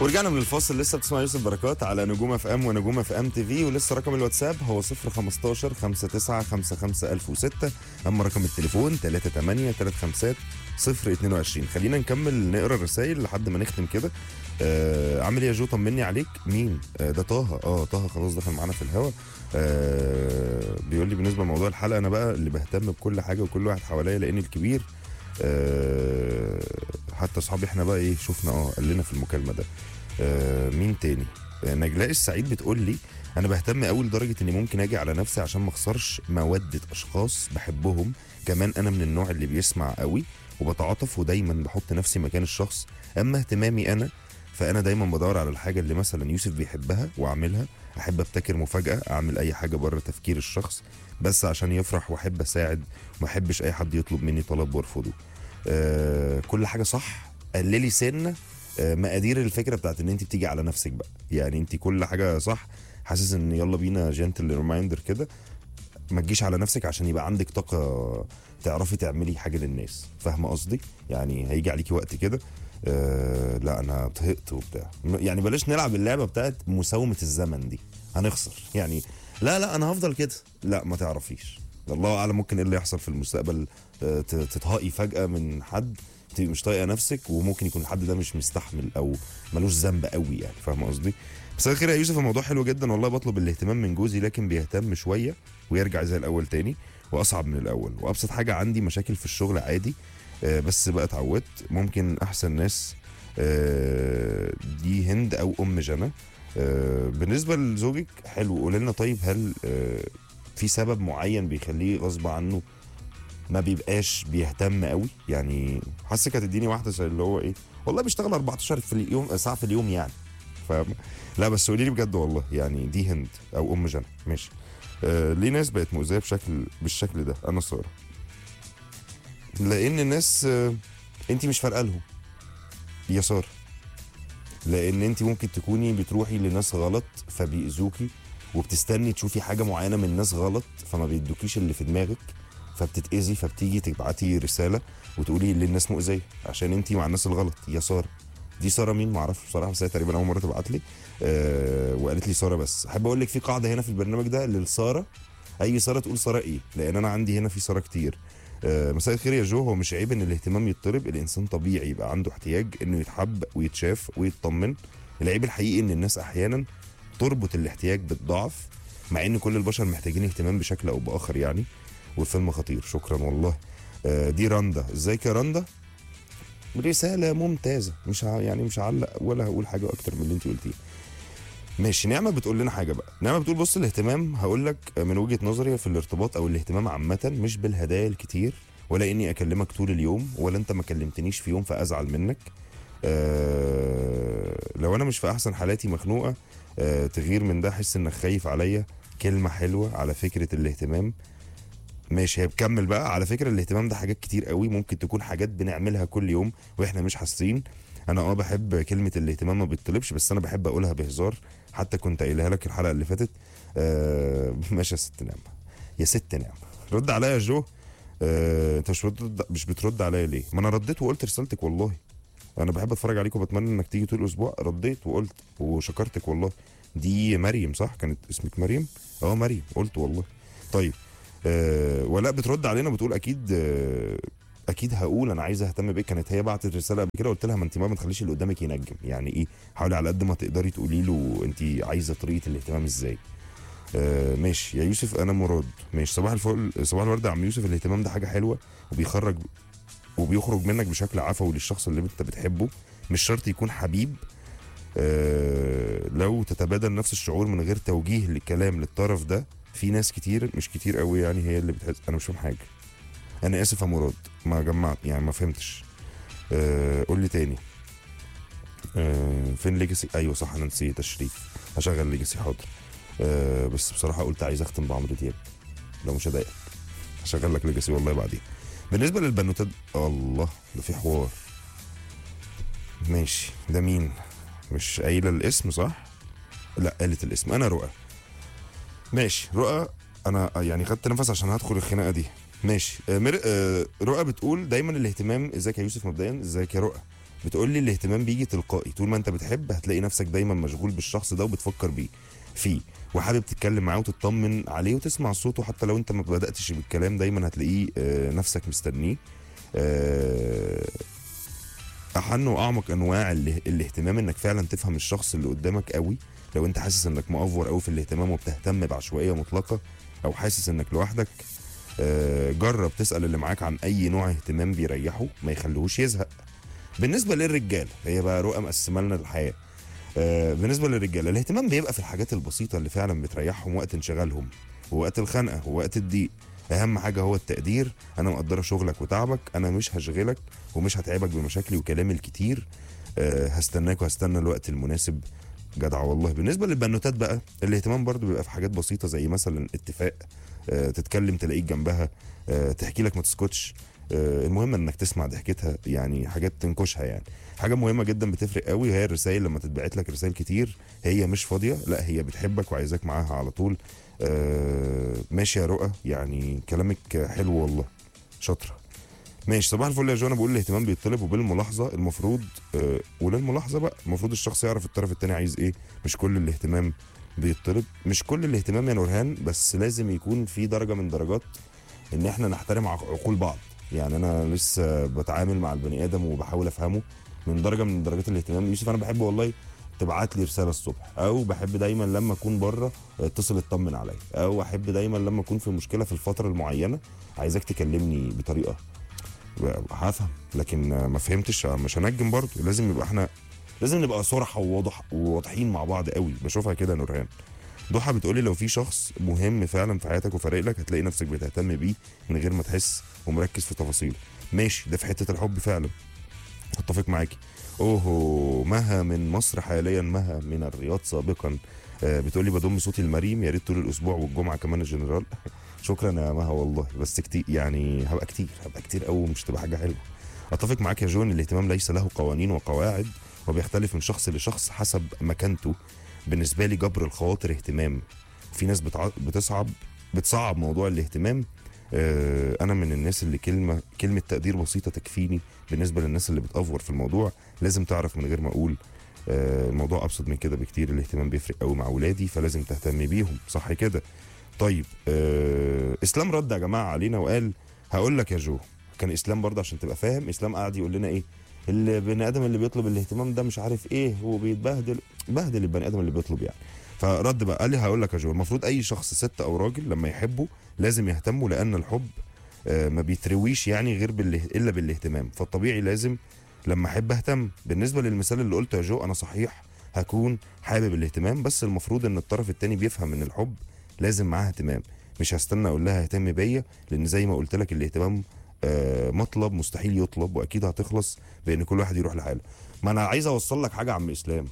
ورجعنا من الفاصل لسه بتسمع يوسف بركات على نجوم اف ام ونجوم اف ام تي في ولسه رقم الواتساب هو 015 59 55 1006 اما رقم التليفون 38 35 022 خلينا نكمل نقرا الرسائل لحد ما نختم كده آه عامل ايه يا جو طمني عليك مين آه ده طه اه طه خلاص دخل معانا في الهوا آه بيقول لي بالنسبه لموضوع الحلقه انا بقى اللي بهتم بكل حاجه وكل واحد حواليا لان الكبير آه حتى اصحابي احنا بقى ايه شفنا اه قال لنا في المكالمه ده آه مين تاني آه نجلاء السعيد بتقول لي انا بهتم قوي لدرجه اني ممكن اجي على نفسي عشان ما اخسرش موده اشخاص بحبهم كمان انا من النوع اللي بيسمع قوي وبتعاطف ودايما بحط نفسي مكان الشخص اما اهتمامي انا فانا دايما بدور على الحاجه اللي مثلا يوسف بيحبها واعملها احب ابتكر مفاجاه اعمل اي حاجه بره تفكير الشخص بس عشان يفرح واحب اساعد وما احبش اي حد يطلب مني طلب وارفضه آه كل حاجه صح قللي سنه آه مقادير الفكره بتاعت ان انت بتيجي على نفسك بقى يعني انت كل حاجه صح حاسس ان يلا بينا جنتل ريمايندر كده ما تجيش على نفسك عشان يبقى عندك طاقه تعرفي تعملي حاجه للناس فاهمه قصدي يعني هيجي عليكي وقت كده آه لا انا طهقت وبتاع يعني بلاش نلعب اللعبه بتاعت مساومه الزمن دي هنخسر يعني لا لا انا هفضل كده لا ما تعرفيش الله اعلم ممكن ايه اللي يحصل في المستقبل آه، ت- تتهقي فجاه من حد تبقي مش طايقه نفسك وممكن يكون الحد ده مش مستحمل او ملوش ذنب قوي يعني فاهمه قصدي مساء الخير يا يوسف الموضوع حلو جدا والله بطلب الاهتمام من جوزي لكن بيهتم شويه ويرجع زي الاول تاني واصعب من الاول وابسط حاجه عندي مشاكل في الشغل عادي آه، بس بقى اتعودت ممكن احسن ناس آه، دي هند او ام جنى آه، بالنسبه لزوجك حلو قول لنا طيب هل آه، في سبب معين بيخليه غصب عنه ما بيبقاش بيهتم قوي يعني حاسك هتديني واحده زي اللي هو ايه والله بيشتغل 14 في اليوم ساعه في اليوم يعني فاهم لا بس قولي لي بجد والله يعني دي هند او ام جنى ماشي آه ليه ناس بقت مؤذيه بشكل بالشكل ده انا ساره لان الناس آه انت مش فارقه لهم يا ساره لان انت ممكن تكوني بتروحي لناس غلط فبيأذوكي وبتستني تشوفي حاجه معينه من ناس غلط فما بيدوكيش اللي في دماغك فبتتأذي فبتيجي تبعتي رساله وتقولي للناس مؤذيه عشان انت مع الناس الغلط يا ساره دي ساره مين معرفش بصراحه بس هي تقريبا اول مره تبعت لي آه وقالت لي ساره بس احب اقول لك في قاعده هنا في البرنامج ده للساره اي ساره تقول ساره ايه لان انا عندي هنا في ساره كتير آه مساء الخير يا جو هو مش عيب ان الاهتمام يطلب الانسان طبيعي يبقى عنده احتياج انه يتحب ويتشاف ويطمن العيب الحقيقي ان الناس احيانا تربط الاحتياج بالضعف مع ان كل البشر محتاجين اهتمام بشكل او باخر يعني والفيلم خطير شكرا والله آه دي رندا ازيك يا رندا رساله ممتازه مش ه... يعني مش هعلق ولا هقول حاجه اكتر من اللي انت قلتيه ماشي نعمه بتقول لنا حاجه بقى نعمه بتقول بص الاهتمام هقول لك من وجهه نظري في الارتباط او الاهتمام عامه مش بالهدايا الكتير ولا اني اكلمك طول اليوم ولا انت ما كلمتنيش في يوم فازعل منك آه لو انا مش في احسن حالاتي مخنوقه آه تغير من ده احس انك خايف عليا كلمه حلوه على فكره الاهتمام ماشي هي بكمل بقى على فكره الاهتمام ده حاجات كتير قوي ممكن تكون حاجات بنعملها كل يوم واحنا مش حاسين انا اه بحب كلمه الاهتمام ما بتطلبش بس انا بحب اقولها بهزار حتى كنت قايلها لك الحلقه اللي فاتت آه ماشي يا ست نعمه يا ست نعمه رد عليا يا جو آه انت مش بترد مش بترد عليا ليه ما انا رديت وقلت رسالتك والله انا بحب اتفرج عليك وبتمنى انك تيجي طول الاسبوع رديت وقلت وشكرتك والله دي مريم صح كانت اسمك مريم اه مريم قلت والله طيب آه ولا بترد علينا بتقول اكيد آه اكيد هقول انا عايزه اهتم بيك كانت هي بعتت رساله قبل كده قلت لها ما انت ما تخليش اللي قدامك ينجم يعني ايه حاولي على قد ما تقدري تقولي له انت عايزه طريقه الاهتمام ازاي آه ماشي يا يوسف انا مراد ماشي صباح الفل صباح الورد يا عم يوسف الاهتمام ده حاجه حلوه وبيخرج وبيخرج منك بشكل عفوي للشخص اللي انت بتحبه مش شرط يكون حبيب آه لو تتبادل نفس الشعور من غير توجيه للكلام للطرف ده في ناس كتير مش كتير قوي يعني هي اللي بتحس انا مش فاهم حاجه انا اسف يا مراد ما جمعت يعني ما فهمتش آه قول لي تاني آه فين ليجاسي ايوه صح انا نسيت تشريف هشغل ليجاسي حاضر آه بس بصراحه قلت عايز اختم بعمرو دياب لو مش هضايقك هشغل لك ليجاسي والله بعدين بالنسبه للبنوتات الله ده في حوار ماشي ده مين مش قايله الاسم صح لا قالت الاسم انا رؤى ماشي رؤى انا يعني خدت نفس عشان هدخل الخناقه دي ماشي آه، مر... آه، رؤى بتقول دايما الاهتمام ازيك يا يوسف مبدئيا ازيك يا رؤى بتقول لي الاهتمام بيجي تلقائي طول ما انت بتحب هتلاقي نفسك دايما مشغول بالشخص ده وبتفكر بيه فيه وحابب تتكلم معاه وتطمن عليه وتسمع صوته حتى لو انت ما بداتش بالكلام دايما هتلاقيه آه، نفسك مستنيه آه، احن واعمق انواع اله- الاهتمام انك فعلا تفهم الشخص اللي قدامك قوي لو انت حاسس انك مأفور قوي في الاهتمام وبتهتم بعشوائيه مطلقه او حاسس انك لوحدك آه، جرب تسال اللي معاك عن اي نوع اهتمام بيريحه ما يخليهوش يزهق بالنسبه للرجال هي بقى رؤى مقسمه لنا الحياه آه، بالنسبه للرجاله الاهتمام بيبقى في الحاجات البسيطه اللي فعلا بتريحهم وقت انشغالهم ووقت الخنقه ووقت الضيق اهم حاجه هو التقدير انا مقدره شغلك وتعبك انا مش هشغلك ومش هتعبك بمشاكلي وكلامي الكتير أه هستناك وهستنى الوقت المناسب جدع والله بالنسبه للبنوتات بقى الاهتمام برضو بيبقى في حاجات بسيطه زي مثلا اتفاق أه تتكلم تلاقيك جنبها أه تحكي لك ما تسكتش أه المهم انك تسمع ضحكتها يعني حاجات تنكشها يعني حاجه مهمه جدا بتفرق قوي هي الرسائل لما تتبعت لك رسائل كتير هي مش فاضيه لا هي بتحبك وعايزاك معاها على طول آه ماشي يا رؤى يعني كلامك حلو والله شاطره ماشي صباح الفل يا جو انا بقول الاهتمام بيطلب وبالملاحظه المفروض آه وللملاحظه بقى المفروض الشخص يعرف الطرف التاني عايز ايه مش كل الاهتمام بيطلب مش كل الاهتمام يا نورهان بس لازم يكون في درجه من درجات ان احنا نحترم عق- عقول بعض يعني انا لسه بتعامل مع البني ادم وبحاول افهمه من درجه من درجات الاهتمام يوسف انا بحب والله تبعت لي رساله الصبح او بحب دايما لما اكون بره اتصل اطمن عليا او احب دايما لما اكون في مشكله في الفتره المعينه عايزاك تكلمني بطريقه هفهم لكن ما فهمتش مش هنجم برضه لازم يبقى احنا لازم نبقى صراحه وواضح وواضحين مع بعض قوي بشوفها كده يا نورهان ضحى بتقولي لو في شخص مهم فعلا في حياتك وفارق لك هتلاقي نفسك بتهتم بيه من غير ما تحس ومركز في تفاصيله ماشي ده في حته الحب فعلا اتفق معاكي اوه مها من مصر حاليا مها من الرياض سابقا آه بتقولي بضم صوتي المريم يا ريت طول الاسبوع والجمعه كمان الجنرال شكرا يا مها والله بس كتير يعني هبقى كتير هبقى كتير قوي مش تبقى حاجه حلوه اتفق معاك يا جون الاهتمام ليس له قوانين وقواعد وبيختلف من شخص لشخص حسب مكانته بالنسبه لي جبر الخواطر اهتمام في ناس بتع... بتصعب بتصعب موضوع الاهتمام آه، انا من الناس اللي كلمه كلمه تقدير بسيطه تكفيني بالنسبه للناس اللي بتافور في الموضوع لازم تعرف من غير ما اقول آه، الموضوع ابسط من كده بكتير الاهتمام بيفرق قوي مع اولادي فلازم تهتم بيهم صح كده طيب آه، اسلام رد يا جماعه علينا وقال هقول لك يا جو كان اسلام برضه عشان تبقى فاهم اسلام قاعد يقول لنا ايه البني ادم اللي بيطلب الاهتمام ده مش عارف ايه وبيتبهدل بهدل البني ادم اللي بيطلب يعني فرد بقى قال لي هقول لك يا جو المفروض اي شخص ست او راجل لما يحبه لازم يهتموا لان الحب آه، ما بيترويش يعني غير باله... الا بالاهتمام فالطبيعي لازم لما احب اهتم بالنسبه للمثال اللي قلته يا جو انا صحيح هكون حابب الاهتمام بس المفروض ان الطرف التاني بيفهم ان الحب لازم معاه اهتمام مش هستنى اقول لها اهتم بيا لان زي ما قلت لك الاهتمام آه، مطلب مستحيل يطلب واكيد هتخلص بان كل واحد يروح لحاله ما انا عايز اوصل لك حاجه يا عم اسلام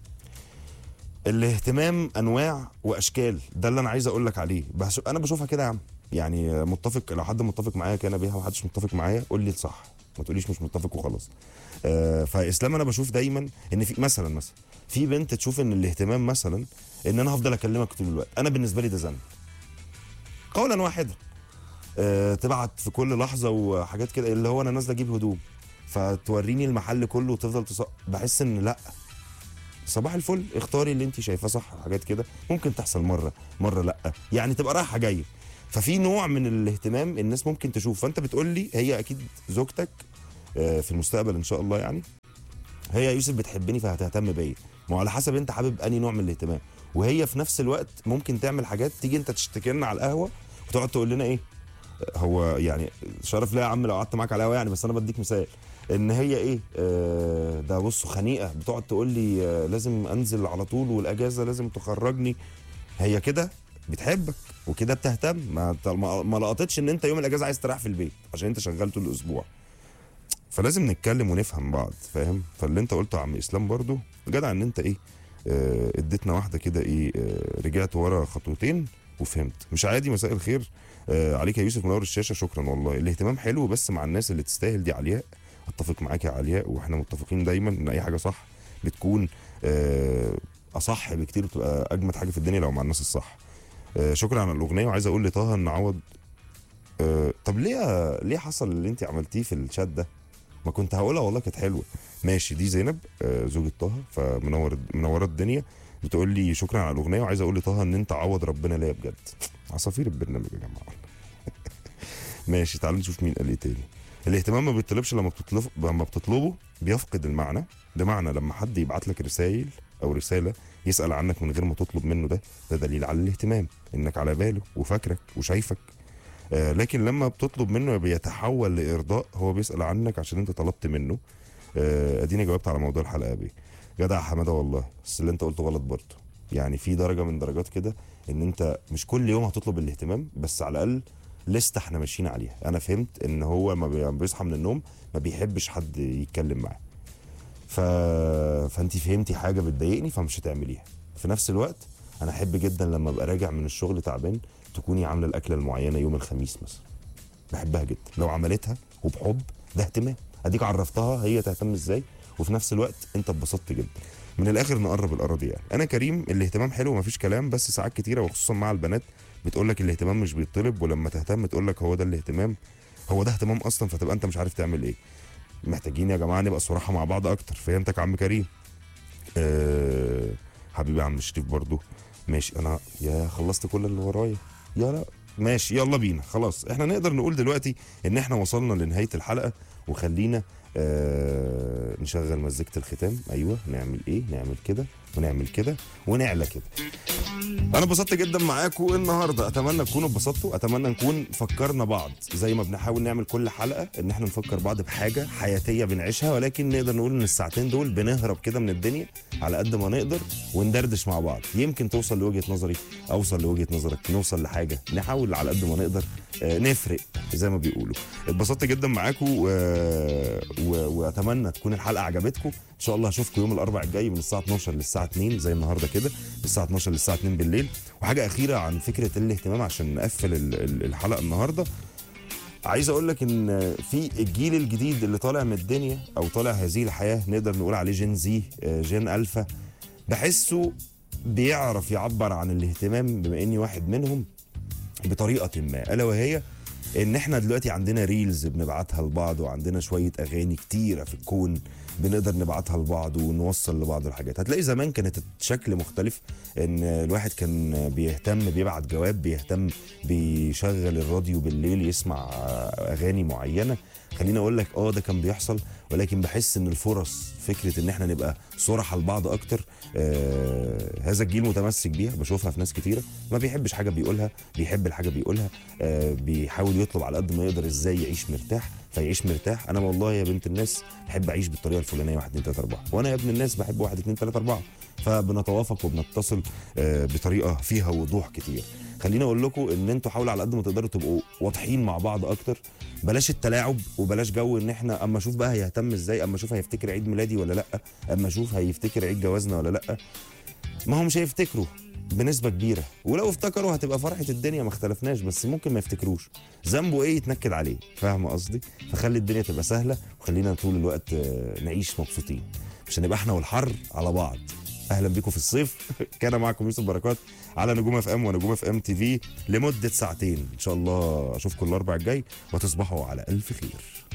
الاهتمام انواع واشكال ده اللي انا عايز اقول لك عليه بس انا بشوفها كده يا عم يعني متفق لو حد متفق معايا كان بيها وحدش متفق معايا قول لي الصح ما تقوليش مش متفق وخلاص آه فاسلام انا بشوف دايما ان في مثلا مثلا في بنت تشوف ان الاهتمام مثلا ان انا هفضل اكلمك طول الوقت انا بالنسبه لي ده ذنب قولا واحدا آه تبعت في كل لحظه وحاجات كده اللي هو انا نازله اجيب هدوم فتوريني المحل كله وتفضل تص... بحس ان لا صباح الفل اختاري اللي انت شايفاه صح حاجات كده ممكن تحصل مره مره لا يعني تبقى رايحه جايه ففي نوع من الاهتمام الناس ممكن تشوف فانت بتقول لي هي اكيد زوجتك آه، في المستقبل ان شاء الله يعني هي يا يوسف بتحبني فهتهتم بيا ما هو على حسب انت حابب انهي نوع من الاهتمام وهي في نفس الوقت ممكن تعمل حاجات تيجي انت تشتكي لنا على القهوه وتقعد تقول لنا ايه هو يعني شرف ليا يا عم لو قعدت معاك على القهوه يعني بس انا بديك مثال ان هي ايه آه ده بصوا خنيقه بتقعد تقول لي آه لازم انزل على طول والاجازه لازم تخرجني هي كده بتحبك وكده بتهتم ما ما ما لقطتش ان انت يوم الاجازه عايز تريح في البيت عشان انت شغال طول الاسبوع فلازم نتكلم ونفهم بعض فاهم فاللي انت قلته يا عم اسلام برضو جدع ان انت ايه آه، اديتنا واحده كده ايه آه، رجعت ورا خطوتين وفهمت مش عادي مساء الخير آه، عليك يا يوسف منور الشاشه شكرا والله الاهتمام حلو بس مع الناس اللي تستاهل دي علياء اتفق معاك يا علياء واحنا متفقين دايما ان اي حاجه صح بتكون آه، اصح بكتير بتبقى اجمد حاجه في الدنيا لو مع الناس الصح آه، شكرا على الاغنيه وعايز اقول لطه ان عوض آه، طب ليه ليه حصل اللي انت عملتيه في الشات ده ما كنت هقولها والله كانت حلوه ماشي دي زينب آه، زوجة طه فمنور منوره الدنيا بتقول لي شكرا على الاغنيه وعايزه اقول لطه ان انت عوض ربنا ليا بجد عصافير البرنامج يا جماعه ماشي تعالوا نشوف مين قال ايه تاني الاهتمام ما بيطلبش لما بتطلب لما بتطلبه بيفقد المعنى بمعنى لما حد يبعت لك رسائل او رساله يسال عنك من غير ما تطلب منه ده ده دليل على الاهتمام انك على باله وفاكرك وشايفك آه لكن لما بتطلب منه بيتحول لارضاء هو بيسال عنك عشان انت طلبت منه آه، اديني جاوبت على موضوع الحلقه دي جدع يا حماده والله بس اللي انت قلته غلط برضه يعني في درجه من درجات كده ان انت مش كل يوم هتطلب الاهتمام بس على الاقل لسته احنا ماشيين عليها انا فهمت ان هو ما بي- بيصحى من النوم ما بيحبش حد يتكلم معاه ف... فانت فهمتي حاجه بتضايقني فمش هتعمليها في نفس الوقت انا احب جدا لما ابقى راجع من الشغل تعبان تكوني عامله الاكله المعينه يوم الخميس مثلا بحبها جدا لو عملتها وبحب ده اهتمام اديك عرفتها هي تهتم ازاي وفي نفس الوقت انت اتبسطت جدا من الاخر نقرب الاراضي يعني انا كريم الاهتمام حلو مفيش كلام بس ساعات كتيره وخصوصا مع البنات بتقول لك الاهتمام مش بيطلب ولما تهتم تقول لك هو ده الاهتمام هو ده اهتمام اصلا فتبقى انت مش عارف تعمل ايه محتاجين يا جماعه نبقى صراحه مع بعض اكتر فهمتك يا عم كريم أه حبيبي يا عم شريف برضو ماشي انا يا خلصت كل اللي ورايا يا لا ماشي يلا بينا خلاص احنا نقدر نقول دلوقتي ان احنا وصلنا لنهايه الحلقه وخلينا آه نشغل مزيكه الختام ايوه نعمل ايه نعمل كده ونعمل كده ونعلى كده انا انبسطت جدا معاكم النهارده اتمنى تكونوا اتبسطتوا اتمنى نكون فكرنا بعض زي ما بنحاول نعمل كل حلقه ان احنا نفكر بعض بحاجه حياتيه بنعيشها ولكن نقدر نقول ان الساعتين دول بنهرب كده من الدنيا على قد ما نقدر وندردش مع بعض يمكن توصل لوجهه نظري اوصل لوجهه نظرك نوصل لحاجه نحاول على قد ما نقدر آه، نفرق زي ما بيقولوا اتبسطت جدا معاكم و... و... واتمنى تكون الحلقه عجبتكم ان شاء الله هشوفكم يوم الاربعاء الجاي من الساعه 12 للساعه 2 زي النهارده كده من الساعه 12 للساعه 2 بالليل وحاجه اخيره عن فكره الاهتمام عشان نقفل ال- ال- الحلقه النهارده عايز اقول لك ان في الجيل الجديد اللي طالع من الدنيا او طالع هذه الحياه نقدر نقول عليه جين زي آه، جين الفا بحسه بيعرف يعبر عن الاهتمام بما اني واحد منهم بطريقه ما الا وهي ان احنا دلوقتي عندنا ريلز بنبعتها لبعض وعندنا شويه اغاني كتيره في الكون بنقدر نبعتها لبعض ونوصل لبعض الحاجات هتلاقي زمان كانت الشكل مختلف ان الواحد كان بيهتم بيبعت جواب بيهتم بيشغل الراديو بالليل يسمع اغاني معينه خليني اقول لك اه ده كان بيحصل ولكن بحس ان الفرص فكره ان احنا نبقى صراحه لبعض اكتر آه هذا الجيل متمسك بيها بشوفها في ناس كتيره ما بيحبش حاجه بيقولها بيحب الحاجه بيقولها آه بيحاول يطلب على قد ما يقدر ازاي يعيش مرتاح فيعيش مرتاح انا والله يا بنت الناس بحب اعيش بالطريقه الفلانيه 1 2 3 4 وانا يا ابن الناس بحب 1 2 3 4 فبنتوافق وبنتصل آه بطريقه فيها وضوح كتير خليني اقول لكم ان انتوا حاولوا على قد ما تقدروا تبقوا واضحين مع بعض اكتر بلاش التلاعب وبلاش جو ان احنا اما اشوف بقى هيهتم ازاي اما اشوف هيفتكر عيد ميلادي ولا لا اما اشوف هيفتكر عيد جوازنا ولا لا ما هو مش هيفتكروا بنسبة كبيرة ولو افتكروا هتبقى فرحة الدنيا ما اختلفناش بس ممكن ما يفتكروش ذنبه ايه يتنكد عليه فاهم قصدي فخلي الدنيا تبقى سهلة وخلينا طول الوقت آه، نعيش مبسوطين مش هنبقى احنا والحر على بعض اهلا بيكم في الصيف كان معكم يوسف بركات على نجوم اف ام ونجوم اف ام تي في لمده ساعتين ان شاء الله اشوفكم الاربع الجاي وتصبحوا على الف خير